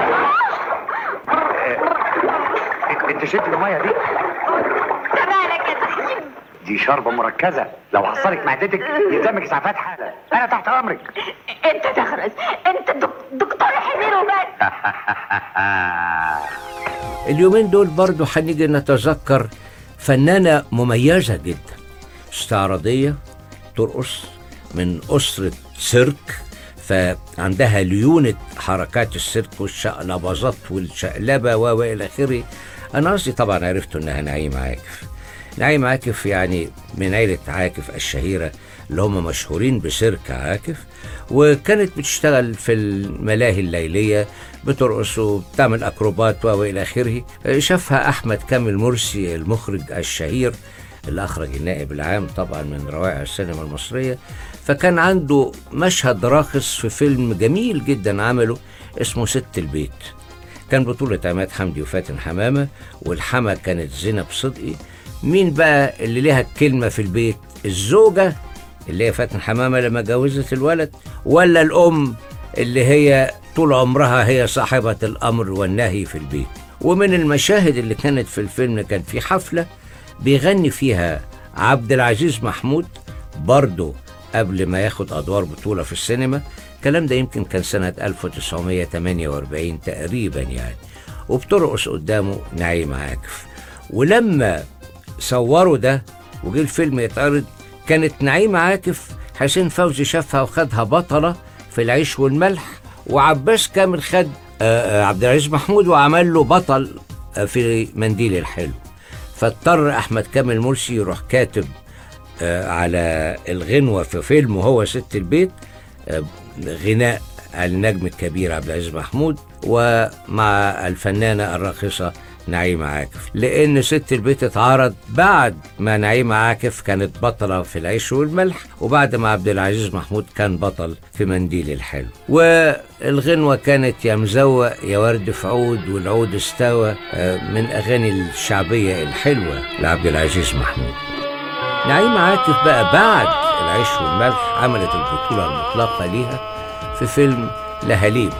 آه، انت شربت الميه دي مالك يا زعيم دي شربة مركزة لو حصلت معدتك يلزمك اسعافات حالة أنا تحت أمرك انت تخرس انت دك- دكتور حمير وبس اليومين دول برضو هنيجي نتذكر فنانة مميزة جدا استعراضية ترقص من أسرة سيرك فعندها ليونة حركات السيرك والشقلباظات والشقلبة و و إلى آخره أنا قصدي طبعا عرفت إنها نعيم عاكف نعيم عاكف يعني من عيلة عاكف الشهيرة اللي هم مشهورين بسيرك عاكف وكانت بتشتغل في الملاهي الليلية بترقص وبتعمل أكروبات و إلى آخره شافها أحمد كامل مرسي المخرج الشهير اللي أخرج النائب العام طبعا من روائع السينما المصرية فكان عنده مشهد راقص في فيلم جميل جدا عمله اسمه ست البيت كان بطولة عماد حمدي وفاتن حمامة والحما كانت زينب صدقي مين بقى اللي ليها الكلمة في البيت الزوجة اللي هي فاتن حمامة لما جوزت الولد ولا الأم اللي هي طول عمرها هي صاحبة الأمر والنهي في البيت ومن المشاهد اللي كانت في الفيلم كان في حفلة بيغني فيها عبد العزيز محمود برضه قبل ما ياخد أدوار بطولة في السينما الكلام ده يمكن كان سنة 1948 تقريبا يعني وبترقص قدامه نعيم عاكف ولما صوروا ده وجه الفيلم يتعرض كانت نعيم عاكف حسين فوزي شافها وخدها بطلة في العيش والملح وعباس كامل خد آه، آه، عبد العزيز محمود وعمل له بطل آه، في منديل الحلو فاضطر احمد كامل مرسي يروح كاتب آه، على الغنوة في فيلم وهو ست البيت آه، غناء النجم الكبير عبد العزيز محمود ومع الفنانة الراقصة نعيمة عاكف لأن ست البيت اتعرض بعد ما نعيمة عاكف كانت بطلة في العيش والملح وبعد ما عبد العزيز محمود كان بطل في منديل الحلو والغنوة كانت يا مزوق يا ورد في عود والعود استوى آه، من أغاني الشعبية الحلوة لعبد العزيز محمود نعيمة عاكف بقى بعد العيش والملح عملت البطولة المطلقة ليها في فيلم لهاليب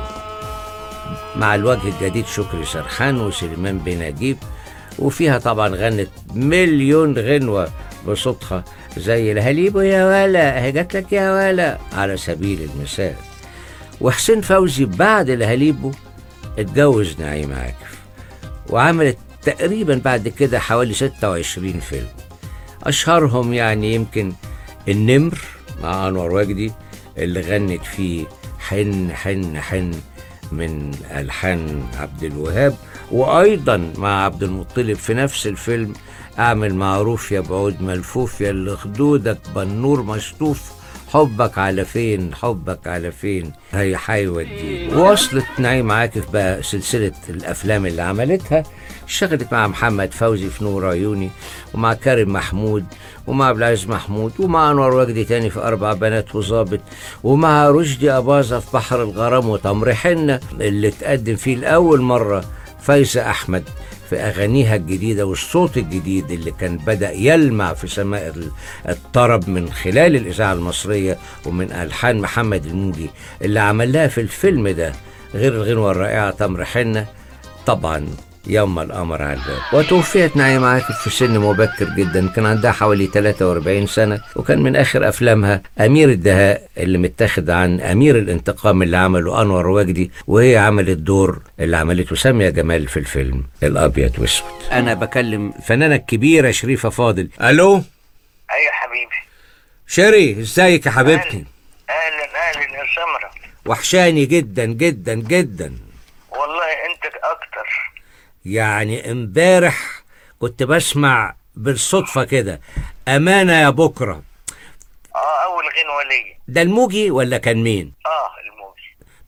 مع الوجه الجديد شكري سرحان وسليمان بن نجيب وفيها طبعا غنت مليون غنوة بصوتها زي لهاليبو يا ولا هي جات لك يا ولا على سبيل المثال وحسين فوزي بعد لهاليبو اتجوز نعيم عاكف وعملت تقريبا بعد كده حوالي 26 فيلم أشهرهم يعني يمكن النمر مع أنور وجدي اللي غنت فيه حن حن حن من ألحان عبد الوهاب وأيضا مع عبد المطلب في نفس الفيلم أعمل معروف يا بعود ملفوف يا اللي خدودك بالنور مشطوف حبك على فين حبك على فين هي حيوديني ووصلت نعيم عاكف بقى سلسلة الأفلام اللي عملتها اشتغلت مع محمد فوزي في نور عيوني ومع كريم محمود ومع عبد العزيز محمود ومع انور وجدي تاني في اربع بنات وظابط ومع رشدي اباظه في بحر الغرام وتمر حنه اللي تقدم فيه لاول مره فايزه احمد في اغانيها الجديده والصوت الجديد اللي كان بدا يلمع في سماء ال- الطرب من خلال الاذاعه المصريه ومن الحان محمد الموجي اللي عمل لها في الفيلم ده غير الغنوه الرائعه تمر حنه طبعا يوم القمر على الباب وتوفيت نعيم عاكف في سن مبكر جدا كان عندها حوالي 43 سنة وكان من آخر أفلامها أمير الدهاء اللي متاخد عن أمير الانتقام اللي عمله أنور وجدي وهي عملت دور اللي عملته سامية جمال في الفيلم الأبيض وأسود أنا بكلم الفنانة الكبيرة شريفة فاضل ألو ايوه حبيبي شيري ازيك يا حبيبتي اهلا اهلا يا سمرة وحشاني جدا جدا جدا والله انت اكتر يعني امبارح كنت بسمع بالصدفة كده أمانة يا بكرة اه اول غنوة ليا ده الموجي ولا كان مين؟ اه الموجي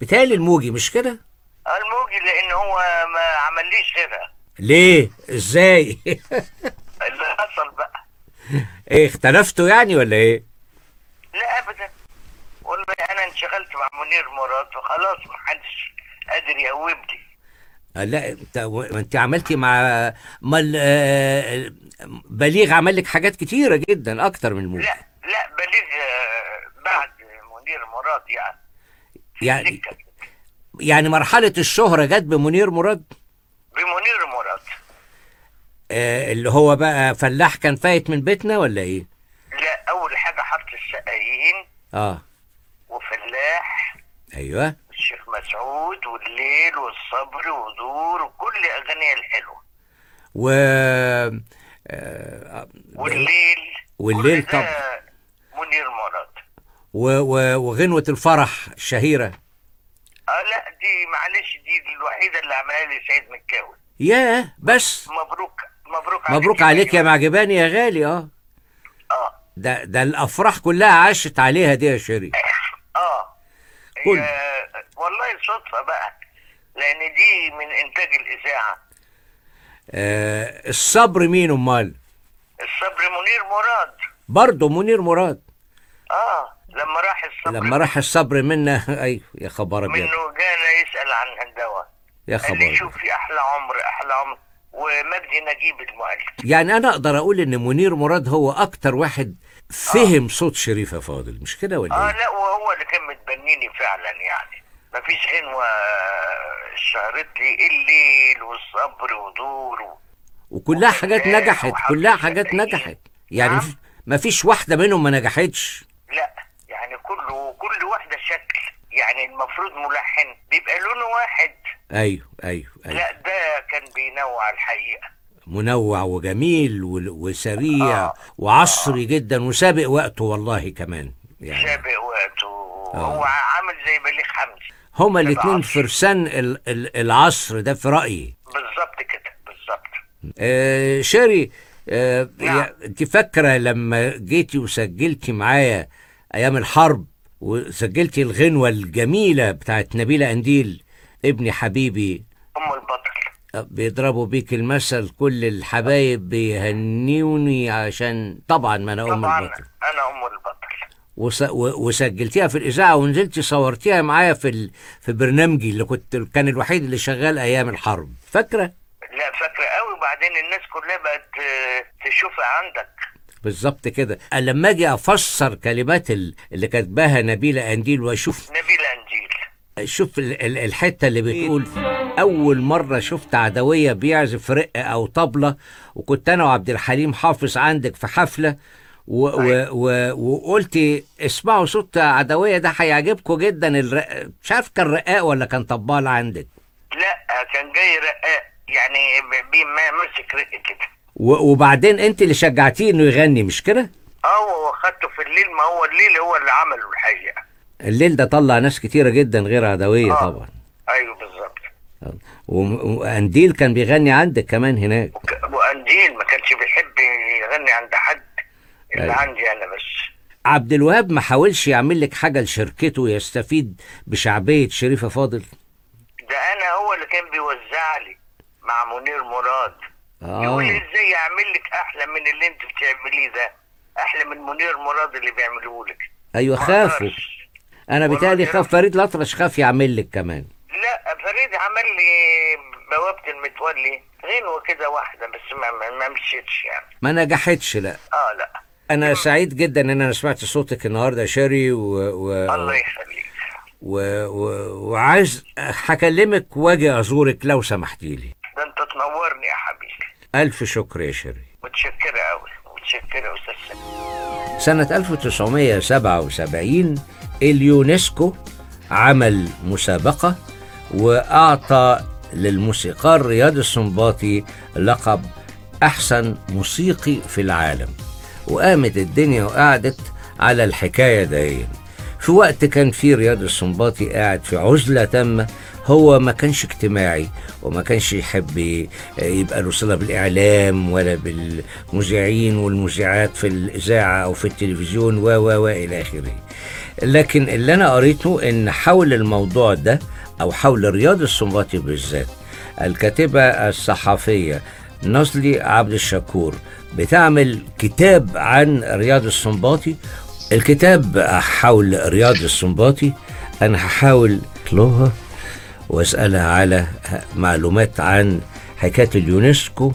بتهيألي الموجي مش كده الموجي لان هو ما عمليش غيرها ليه ازاي اللي حصل بقى ايه اختلفتوا يعني ولا ايه لا ابدا والله انا انشغلت مع منير مراد وخلاص ما حدش قادر يقومني آه، لا انت ما انت عملتي مع مال آه، بليغ عمل لك حاجات كتيره جدا اكتر من الموجي لا لا بليغ آه، بعد منير مراد يعني يعني يعني مرحله الشهره جت بمنير مراد بمنير مراد آه، اللي هو بقى فلاح كان فايت من بيتنا ولا ايه لا اول حاجه حط الشقايين اه وفلاح ايوه الشيخ مسعود والليل والصبر ودور وكل اغانيه الحلوه و آه، والليل والليل كل ده طبعا منير مراد و... و... وغنوة الفرح الشهيرة اه لا دي معلش دي الوحيده اللي عملها لي سيد مكاوي ياه بس مبروك مبروك مبروك عليك يا معجباني يا غالي اه اه ده ده الافراح كلها عاشت عليها دي يا شيري اه كل. هي والله صدفه بقى لان دي من انتاج الاذاعه آه الصبر مين امال الصبر منير مراد برضه منير مراد اه لما راح الصبر لما راح الصبر منا ايوه يا خبر ابيض منه جانا يسال عن الدواء يا قال لي خبر شوف في احلى عمر احلى عمر ومجدي نجيب المؤلف يعني انا اقدر اقول ان منير مراد هو اكتر واحد فهم صوت شريفة فاضل مش كده ولا اه ايه لا وهو اللي كان متبنيني فعلا يعني مفيش غنوة شهرت لي الليل والصبر ودور و... وكلها حاجات وفلاح نجحت وحب كلها حاجات الشقايين. نجحت يعني نعم. مفيش- مفيش واحدة منهم ما نجحتش لا يعني كله كل واحدة شكل يعني المفروض ملحن بيبقى لونه واحد ايوه ايوه ايوه لا ده كان بينوع الحقيقة منوع وجميل و- وسريع آه. وعصري جدا وسابق وقته والله كمان يعني سابق وقته هو عامل زي بليغ حمدي هما سابق الاتنين عصر. فرسان ال- ال- العصر ده في رأيي بالظبط كده بالظبط آه شيري آه نعم. يا- انت فاكرة لما جيتي وسجلتي معايا ايام الحرب وسجلتي الغنوة الجميلة بتاعت نبيلة انديل ابني حبيبي أم البطل آه، بيضربوا بيك المثل كل الحبايب بيهنيوني عشان طبعا ما انا ام طبعا البطل أنا أم البطل وس... و- وسجلتيها في الاذاعه ونزلتي صورتيها معايا في ال... في برنامجي اللي كنت كان الوحيد اللي شغال ايام الحرب فاكره لا فاكرة قوي وبعدين الناس كلها بقت آه، تشوفها عندك بالظبط كده أنا لما اجي افسر كلمات ال- اللي كاتباها نبيله انديل واشوف نبيل أنجيل شوف ال- ال- الحته اللي بتقول اول مره شفت عدويه بيعزف رق او طبله وكنت انا وعبد الحليم حافظ عندك في حفله و و و وقلتي اسمعوا صوت عدويه ده هيعجبكم جدا الرق... مش عارف كان رقاق ولا كان طبال عندك لا كان جاي رقاق يعني ب- بي- ما- ماسك رق كده و- وبعدين انت اللي شجعتيه انه يغني مش كده اه واخدته في الليل ما هو الليل هو اللي عمله الحقيقة الليل ده طلع ناس كتيره جدا غير عدويه آه. طبعا ايوه بالظبط و- وانديل كان بيغني عندك كمان هناك وك- وأنجيل ما كانش بيحب يغني عند حد اللي أيوة. عندي أنا بس عبد الوهاب ما حاولش يعمل لك حاجه لشركته يستفيد بشعبيه شريفه فاضل ده أنا هو اللي كان بيوزع لي مع منير مراد يقول لي اه ازاي يعمل لك احلى من اللي انت بتعمليه ده احلى من منير مراد اللي بيعملوه لك ايوه ما خافوا أقدرش. انا والله بيتهيألي يا خاف فريد الأطرش خاف يعمل لك كمان لا فريد عمل لي بوابة المتولي غنوة كده واحدة بس ما, ما, ما مشيتش يعني ما نجحتش لا اه لا انا سعيد جدا ان انا سمعت صوتك النهارده يا شيري و... و... الله يخليك و... و... وعايز هكلمك واجي ازورك لو سمحتي لي ده انت تنورني يا حبيبي الف شكر يا شيري متشكرة قوي متشكرة يا استاذ سامي سنة 1977 اليونسكو عمل مسابقة وأعطى للموسيقار رياض السنباطي لقب أحسن موسيقي في العالم وقامت الدنيا وقعدت على الحكاية دي في وقت كان في رياض السنباطي قاعد في عزلة تامة هو ما كانش اجتماعي وما كانش يحب ي- يبقى له صلة بالإعلام ولا بالمذيعين والمذيعات في الإذاعة أو في التلفزيون و و و إلى آخره لكن اللي أنا قريته إن حول الموضوع ده أو حول رياض السنباطي بالذات الكاتبة الصحفية نصلي عبد الشكور بتعمل كتاب عن رياض السنباطي الكتاب حول رياض السنباطي أنا هحاول أطلبها وأسألها على معلومات عن حكاية اليونسكو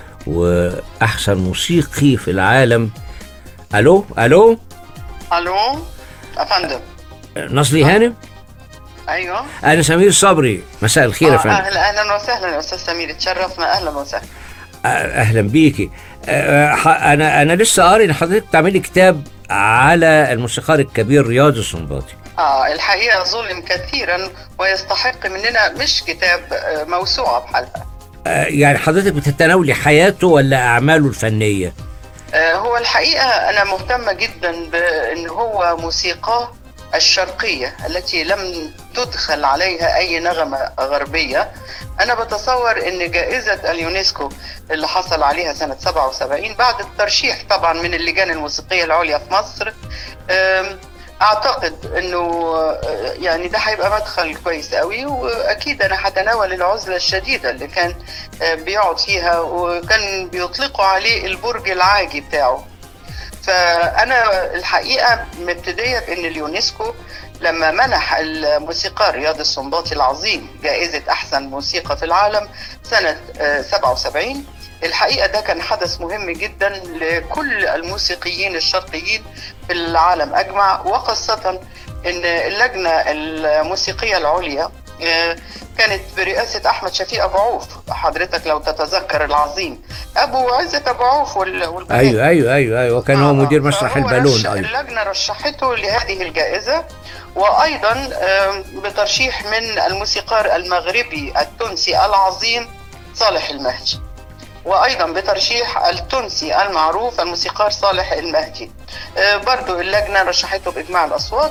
وأحسن موسيقي في العالم ألو ألو الو افندم نصلي هانم ايوه أنا سمير صبري مساء الخير يا آه، فندم اهلا اهلا وسهلا يا استاذ سمير تشرفنا اهلا وسهلا اهلا بيكي أه، ح- انا انا لسه قاري ان حضرتك تعملي كتاب على الموسيقار الكبير رياض السنباطي اه الحقيقه ظلم كثيرا ويستحق مننا مش كتاب آه، موسوعه بحالها أه، يعني حضرتك بتتناولي حياته ولا اعماله الفنيه آه، هو الحقيقه انا مهتمه جدا بان هو موسيقاه الشرقيه التي لم تدخل عليها اي نغمه غربيه انا بتصور ان جائزه اليونسكو اللي حصل عليها سنه 77 بعد الترشيح طبعا من اللجان الموسيقيه العليا في مصر آم، اعتقد انه آه، يعني ده هيبقى مدخل كويس قوي واكيد انا هتناول العزله الشديده اللي كان آه، بيقعد فيها وكان بيطلقوا عليه البرج العاجي بتاعه فانا الحقيقه مبتديه بان اليونسكو لما منح الموسيقار رياض السنباطي العظيم جائزه احسن موسيقى في العالم سنه آه، 77 الحقيقه ده كان حدث مهم جدا لكل الموسيقيين الشرقيين في العالم اجمع وخاصه ان اللجنه الموسيقيه العليا آه، كانت برئاسه احمد شفيق ابو عوف حضرتك لو تتذكر العظيم ابو عزه ابو عوف وال- والبنات ايوه ايوه ايوه ايوه كان هو مدير مسرح فهو البالون رش- ايوه اللجنه رشحته لهذه الجائزه وايضا آم، بترشيح من الموسيقار المغربي التونسي العظيم صالح المهدي وايضا بترشيح التونسي المعروف الموسيقار صالح المهدي آه، برضو اللجنه رشحته باجماع الاصوات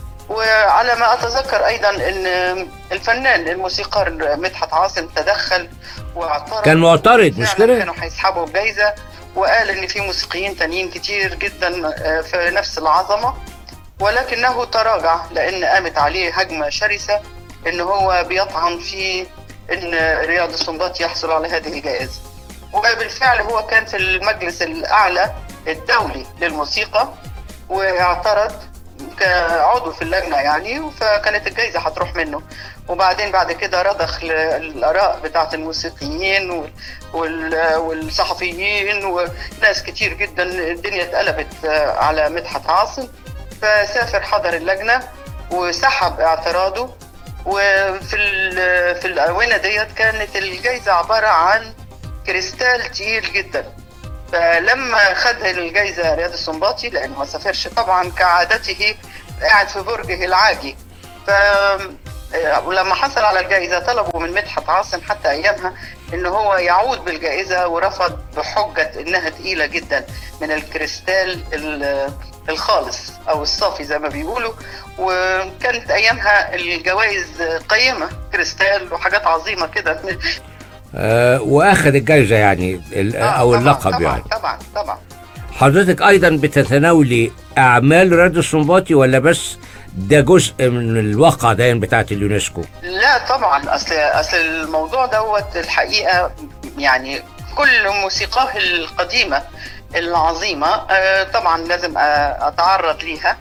وعلى ما اتذكر ايضا ان الفنان الموسيقار مدحت عاصم تدخل واعترض كان معترض مش فعلاً كده كانوا هيسحبوا الجايزه وقال ان في موسيقيين تانيين كتير جدا آه، في نفس العظمه ولكنه تراجع لان قامت عليه هجمه شرسه ان هو بيطعن في ان رياض السنباط يحصل على هذه الجائزه وبالفعل هو كان في المجلس الاعلى الدولي للموسيقى واعترض كعضو في اللجنه يعني فكانت الجائزه هتروح منه وبعدين بعد كده رضخ ل- الاراء بتاعت الموسيقيين وال- وال- والصحفيين وناس كتير جدا الدنيا اتقلبت آه، على مدحت عاصم فسافر حضر اللجنه وسحب اعتراضه وفي ال- في الاونه ديت كانت الجائزه عباره عن كريستال تقيل جدا فلما خد الجائزه رياض السنباطي لانه ما سافرش طبعا كعادته قاعد في برجه العاجي ف ولما حصل على الجائزه طلبوا من مدحت عاصم حتى ايامها ان هو يعود بالجائزه ورفض بحجه انها تقيله جدا من الكريستال ال- الخالص او الصافي زي ما بيقولوا وكانت ايامها الجوائز قيمه كريستال وحاجات عظيمه كده آه واخد الجائزه يعني ال- او اللقب طبعا يعني طبعا طبعا حضرتك ايضا بتتناولي اعمال رياض السنباطي ولا بس ده جزء من الواقع ده بتاعت اليونسكو لا طبعا اصل اصل الموضوع دوت الحقيقه يعني كل موسيقاه القديمه العظيمه آه، طبعا لازم آه، اتعرض ليها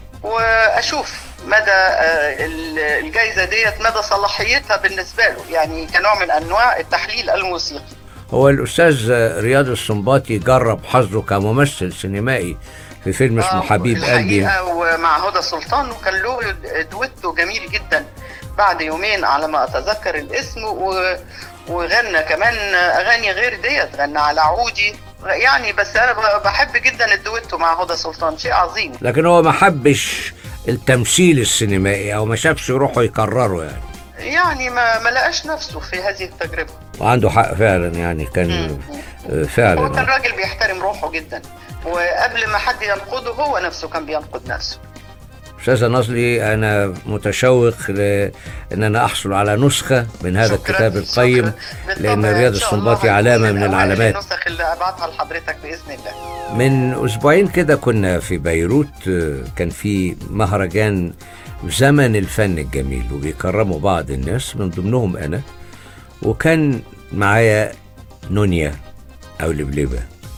واشوف مدى آه، ال- الجائزه ديت مدى صلاحيتها بالنسبه له يعني كنوع من انواع التحليل الموسيقي هو الاستاذ رياض السنباطي جرب حظه كممثل سينمائي في فيلم اسمه حبيب قلبي الحقيقه ومع هدى سلطان وكان له دويتو جميل جدا بعد يومين على ما اتذكر الاسم و... وغنى كمان اغاني غير ديت غنى على عودي يعني بس انا ب- بحب جدا الدويتو مع هدى سلطان شيء عظيم لكن هو ما حبش التمثيل السينمائي او ما شافش روحه يكرره يعني يعني ما ما لقاش نفسه في هذه التجربه وعنده حق فعلا يعني كان آه، هو فعلا كان راجل بيحترم روحه جدا وقبل ما حد ينقده هو نفسه كان بينقد نفسه استاذه نصلي انا متشوق ل- ان انا احصل على نسخه من هذا الكتاب القيم لان بالطبع رياض إن شاء الله السنباطي هتكون علامه من من أوائل العلامات النسخ اللي ابعتها لحضرتك باذن الله من اسبوعين كده كنا في بيروت آه، كان في مهرجان زمن الفن الجميل وبيكرموا بعض الناس من ضمنهم انا وكان معايا نونيا او لبلبه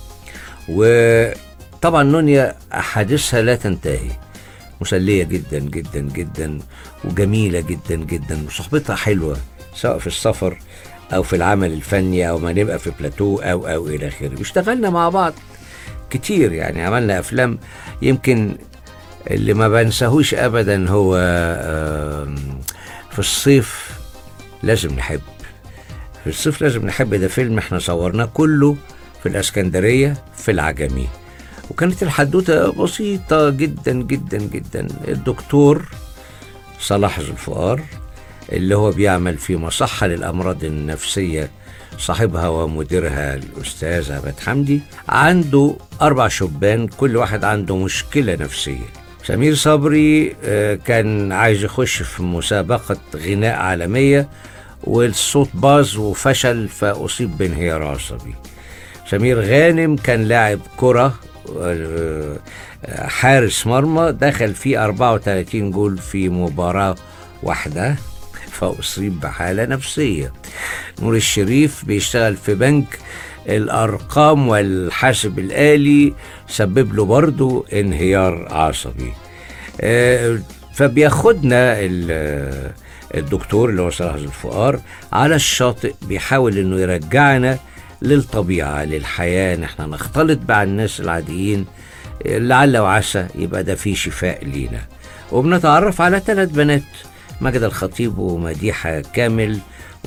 وطبعا نونيا احاديثها لا تنتهي مسليه جدا جدا جدا وجميله جدا جدا وصحبتها حلوه سواء في السفر او في العمل الفني او ما نبقى في بلاتو او او الى اخره واشتغلنا مع بعض كتير يعني عملنا افلام يمكن اللي ما بنساهوش ابدا هو آم، في الصيف لازم نحب في الصيف لازم نحب ده فيلم احنا صورناه كله في الاسكندريه في العجمي وكانت الحدوته بسيطه جدا جدا جدا الدكتور صلاح ذو الفقار اللي هو بيعمل في مصحة للأمراض النفسية صاحبها ومديرها الأستاذ عبد حمدي عنده أربع شبان كل واحد عنده مشكلة نفسية سمير صبري آه، كان عايز يخش في مسابقة غناء عالمية والصوت باظ وفشل فأصيب بانهيار عصبي سمير غانم كان لاعب كرة آه، حارس مرمى دخل فيه 34 جول في مباراة واحدة فأصيب بحالة نفسية نور الشريف بيشتغل في بنك الأرقام والحاسب الآلي سبب له برضه انهيار عصبي آه، فبياخدنا ال- الدكتور اللي هو صلاح ذو الفقار على الشاطئ بيحاول انه يرجعنا للطبيعة للحياة ان احنا نختلط مع الناس العاديين آه، لعل وعسى يبقى ده فيه شفاء لينا وبنتعرف على ثلاث بنات ماجد الخطيب ومديحة كامل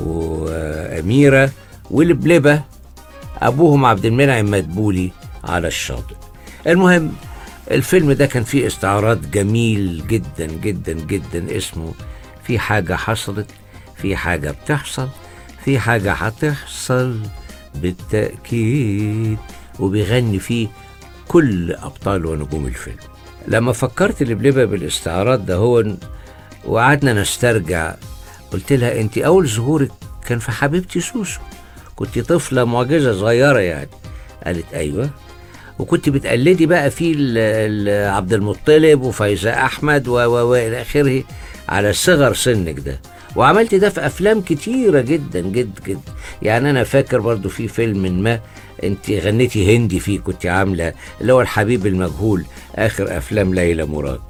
وأميرة ولبلبة أبوهم عبد المنعم مدبولي على الشاطئ المهم الفيلم ده كان فيه استعراض جميل جدا جدا جدا اسمه في حاجة حصلت في حاجة بتحصل في حاجة هتحصل بالتأكيد وبيغني فيه كل أبطال ونجوم الفيلم لما فكرت لبلبة بالاستعراض ده هو وقعدنا نسترجع قلت لها انت اول ظهورك كان في حبيبتي سوسو كنت طفله معجزه صغيره يعني قالت ايوه وكنت بتقلدي بقى في ال- ال- عبد المطلب وفايزه احمد و و والى اخره على صغر سنك ده وعملت ده في افلام كتيره جدا جدا جدا يعني انا فاكر برضو في فيلم ما انت غنيتي هندي فيه كنت عامله اللي هو الحبيب المجهول اخر افلام ليلى مراد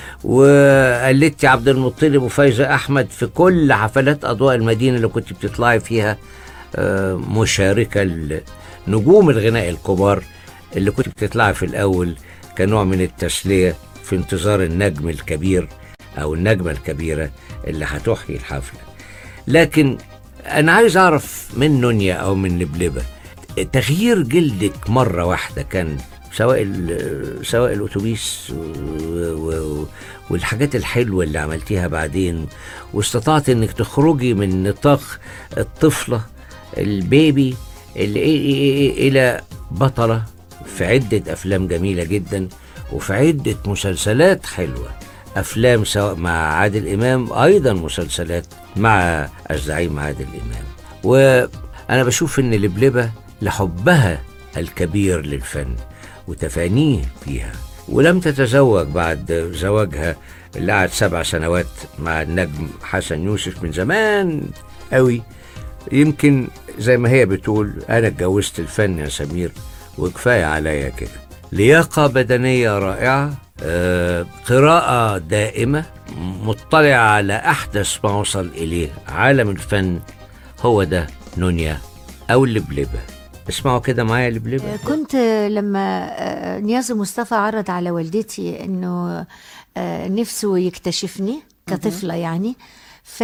وقلدتي عبد المطلب وفايزه احمد في كل حفلات اضواء المدينه اللي كنت بتطلعي فيها آه، مشاركه لنجوم الغناء الكبار اللي كنت بتطلعي في الاول كنوع من التسليه في انتظار النجم الكبير او النجمه الكبيره اللي هتحيي الحفله لكن انا عايز اعرف من نونيا او من لبلبه تغيير جلدك مره واحده كان سواء ال- سواء الاتوبيس و- و- والحاجات الحلوه اللي عملتيها بعدين واستطعت انك تخرجي من نطاق الطفله البيبي اللي إيه- إيه- إيه- الى بطله في عده افلام جميله جدا وفي عده مسلسلات حلوه افلام سواء مع عادل امام ايضا مسلسلات مع الزعيم عادل امام وانا بشوف ان لبلبه لحبها الكبير للفن وتفانيه فيها ولم تتزوج بعد زواجها اللي قعد سبع سنوات مع النجم حسن يوسف من زمان قوي يمكن زي ما هي بتقول انا اتجوزت الفن يا سمير وكفايه عليا كده لياقه بدنيه رائعه آه، قراءه دائمه مطلع على احدث ما وصل اليه عالم الفن هو ده نونيا او لبلبه اسمعوا كده معايا لبلبه كنت لما آه، نيازي مصطفى عرض على والدتي انه آه، نفسه يكتشفني كطفله يعني ف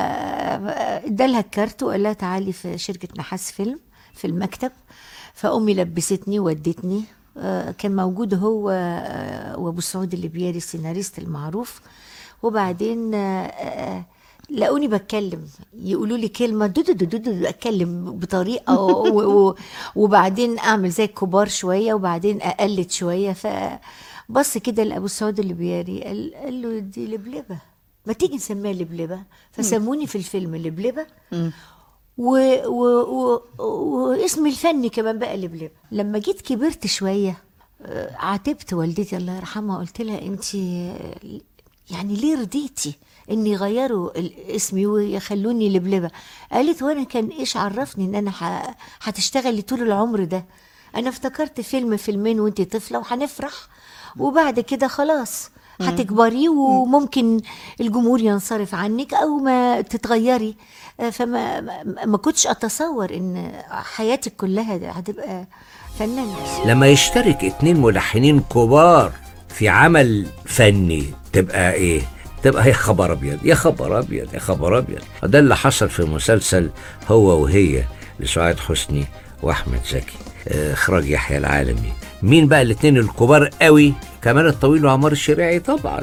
ادالها الكارت وقال لها تعالي في شركه نحاس فيلم في المكتب فامي لبستني ودتني آه، كان موجود هو آه، وابو سعود الليبياري السيناريست المعروف وبعدين آه، آه، لقوني بتكلم يقولوا لي كلمه دو دو دو دو دو اتكلم بطريقه و- و- وبعدين اعمل زي الكبار شويه وبعدين اقلد شويه ف بص كده لابو سعود الليبياني قال, قال له دي لبلبه ما تيجي نسميها لبلبه فسموني في الفيلم لبلبه و... و... و... واسمي الفني كمان بقى لبلبه لما جيت كبرت شويه آه، عاتبت والدتي الله يرحمها قلت لها انت يعني ليه رضيتي ان يغيروا ال- اسمي ويخلوني لبلبه قالت وانا كان ايش عرفني ان انا ح... هتشتغلي طول العمر ده انا افتكرت فيلم فيلمين وانت طفله وهنفرح وبعد كده خلاص هتكبري وممكن الجمهور ينصرف عنك او ما تتغيري آه، فما ما- ما كنتش اتصور ان حياتك كلها هتبقى فنان بس لما يشترك اتنين ملحنين كبار في عمل فني تبقى ايه تبقى يا خبر ابيض يا خبر ابيض يا خبر ابيض ده اللي حصل في مسلسل هو وهي لسعاد حسني واحمد زكي آه، اخراج يحيى العالمي مين بقى الاتنين الكبار قوي كمال الطويل وعمار الشريعي طبعا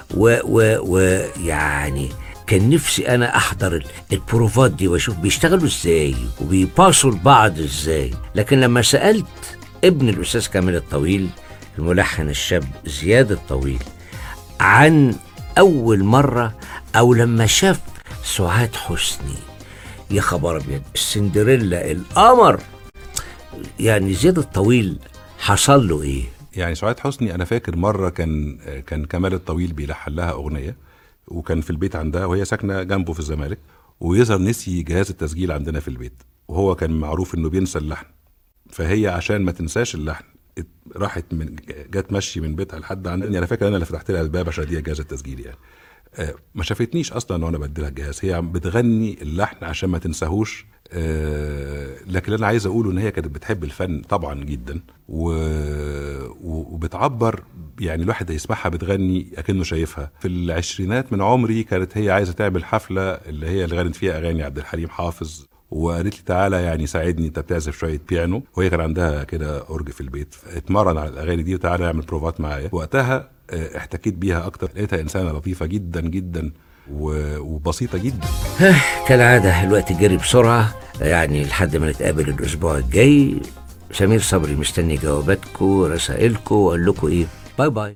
ويعني كان نفسي انا احضر ال- البروفات دي واشوف بيشتغلوا ازاي وبيباصوا لبعض ازاي لكن لما سالت ابن الاستاذ كامل الطويل الملحن الشاب زياد الطويل عن اول مره او لما شاف سعاد حسني يا خبر ابيض السندريلا القمر يعني زياد الطويل حصل له ايه يعني سعاد حسني انا فاكر مره كان كان كمال الطويل بيلحن لها اغنيه وكان في البيت عندها وهي ساكنه جنبه في الزمالك ويظهر نسي جهاز التسجيل عندنا في البيت وهو كان معروف انه بينسى اللحن فهي عشان ما تنساش اللحن ات- راحت من جت مشي من بيتها لحد عندنا انا فاكر انا اللي فتحت لها الباب عشان اديها جهاز التسجيل يعني آه، ما شافتنيش اصلا وانا بدي لها الجهاز هي عم بتغني اللحن عشان ما تنساهوش آه، لكن اللي انا عايز اقوله ان هي كانت بتحب الفن طبعا جدا و... و- وبتعبر يعني الواحد يسمعها بتغني اكنه شايفها في العشرينات من عمري كانت هي عايزه تعمل حفله اللي هي اللي غنت فيها اغاني عبد الحليم حافظ وقالت لي تعالى يعني ساعدني انت بتعزف شويه بيانو وهي كان عندها كده اورج في البيت اتمرن على الاغاني دي وتعالى نعمل بروفات معايا وقتها آه، احتكيت بيها اكتر لقيتها انسانه لطيفه جدا جدا و- وبسيطه جدا كالعادة الوقت جري بسرعة يعني لحد ما نتقابل الأسبوع الجاي سمير صبري مستني جواباتكم رسائلكم وأقول لكم إيه باي باي